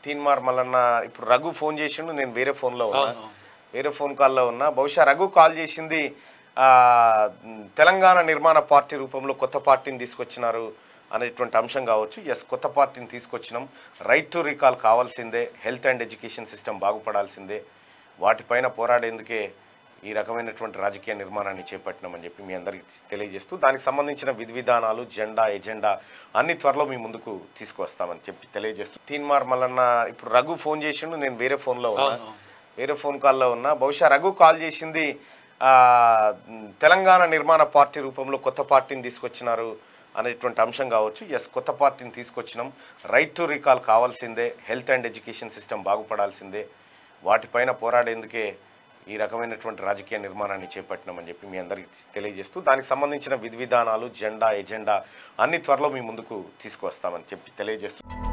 తీన్మార్ మల్లన్న ఇప్పుడు రఘు ఫోన్ చేసిండు నేను వేరే ఫోన్లో ఉన్నా అవును. వేరే ఫోన్ కాల్లో ఉన్నా బహుశా రఘు కాల్ చేసింది ఆ, మ్, తెలంగాణ నిర్మాణ పార్టీ రూపంలో కొత్త పార్టీని తీసుకొచ్చినారు అనేటువంటి అంశం కావచ్చు ఎస్ కొత్త పార్టీని తీసుకొచ్చినాం రైట్ టు రీకాల్ కావాల్సిందే హెల్త్ అండ్ ఎడ్యుకేషన్ సిస్టమ్ బాగుపడాల్సిందే వాటిపైన పోరాడేందుకే ఈ రకమైనటువంటి రాజకీయ నిర్మాణాన్ని చేపట్టినామని చెప్పి మీ అందరికీ తెలియజేస్తూ దానికి సంబంధించిన విధి విధానాలు జెండా ఎజెండా అన్ని త్వరలో మీ ముందుకు తీసుకువస్తామని చెప్పి తెలియజేస్తూ తీన్మార్ మల్లన్న ఇప్పుడు రఘు ఫోన్ చేసిండు నేను వేరే ఫోన్లో ఉన్నా అవును. వేరే ఫోన్ కాల్లో ఉన్నా బహుశా రఘు కాల్ చేసింది ఆ, మ్, తెలంగాణ నిర్మాణ పార్టీ రూపంలో కొత్త పార్టీని తీసుకొచ్చినారు అనేటువంటి అంశం కావచ్చు ఎస్ కొత్త పార్టీని తీసుకొచ్చినాం రైట్ టు రీకాల్ కావాల్సిందే హెల్త్ అండ్ ఎడ్యుకేషన్ సిస్టమ్ బాగుపడాల్సిందే వాటిపైన పోరాడేందుకే ఈ రకమైనటువంటి రాజకీయ నిర్మాణాన్ని చేపట్టినామని చెప్పి మీ అందరికీ తెలియజేస్తూ దానికి సంబంధించిన విధి విధానాలు జెండా ఎజెండా అన్ని త్వరలో మీ ముందుకు తీసుకువస్తామని చెప్పి తెలియజేస్తూ